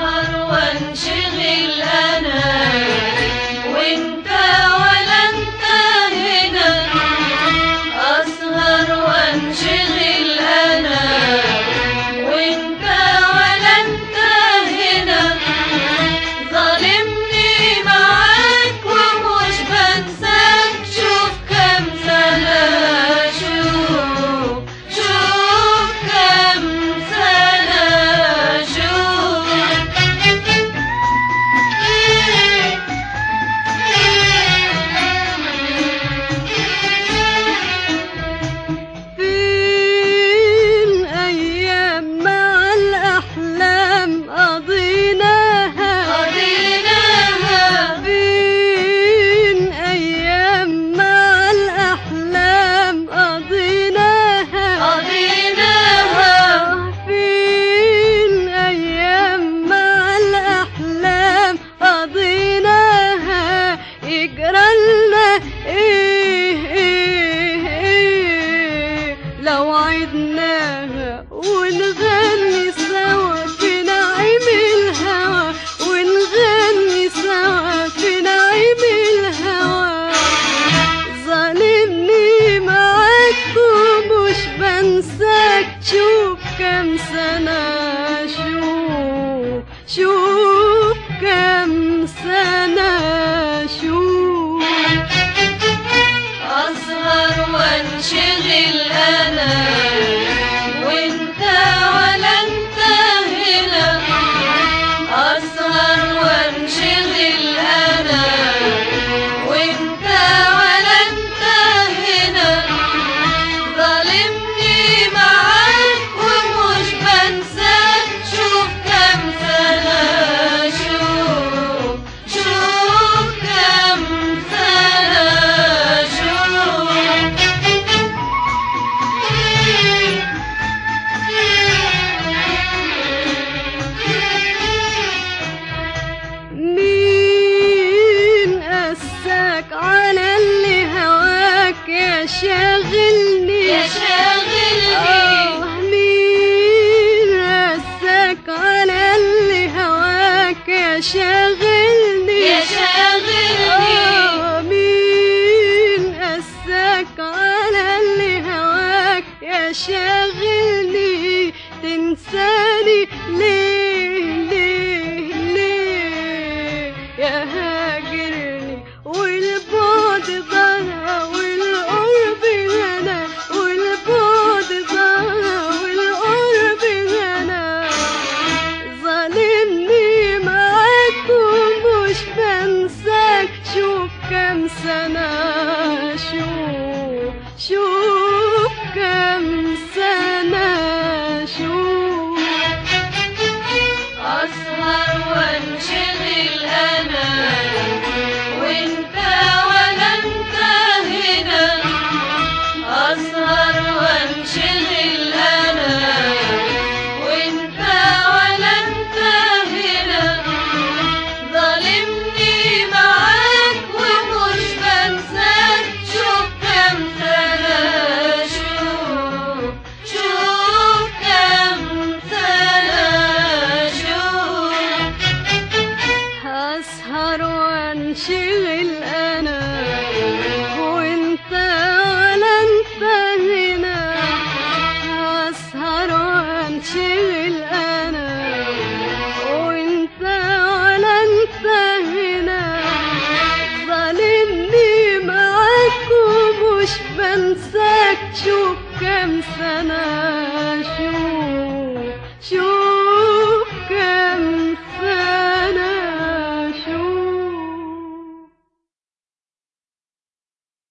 أسهر وانشغل أنا وانت ولا انت هنا أسهر وانشغل أنا وانت ولا انت هنا ظالمني معاك ومش بنساك شوف كم سنة شوف شوف كم سنة شوف فين أيام مع الأحلام قضيناها قضيناها فين أيام مع الأحلام قضيناها قضيناها فين أيام مع الأحلام قضيناها يجرالنا إيه إيه إيه لو عدناها ونغني سوا في نعيم الهوى ونغني سوا في نعيم الهوى ظالمني معاك ومش بنساك شوف كم سنة شوف شوف كم سنة شوف أسهر وانشغل أنا وانت ولا انت هنا أسهر وانشغل أنا وانت ولا انت هنا ظالمني معاك ومش بنساك شوف كم سنة شوف شوف كم سنة شوف مين قساك على اللي هواك يا شاغلني يا شاغلني آه، مين قساك على اللي هواك يا شاغلني يا شاغلني آه، مين قساك على اللي هواك يا شاغلني تنساني ليه ليه ليه يا هاجرني والبعد ضاع والقرب هنا والبعد ضاع والقرب هنا ظالمني معاك ومش بنساك شوف كم سنة شوف شوف كم سنة شوف أسهر وانشغل أنا وانت ولا انت هنا أسهر وانشغل أنا وانت ولا انت هنا ظالمني معاك ومش بنساك شوف كم سنة شوف شوف كم سنة شوف هسهر وانشغل انا وانت ولا انت هنا هسهر وانشغل انا وانت ولا انت هنا ظالمني معاك ومش بنساك شوف كم سنة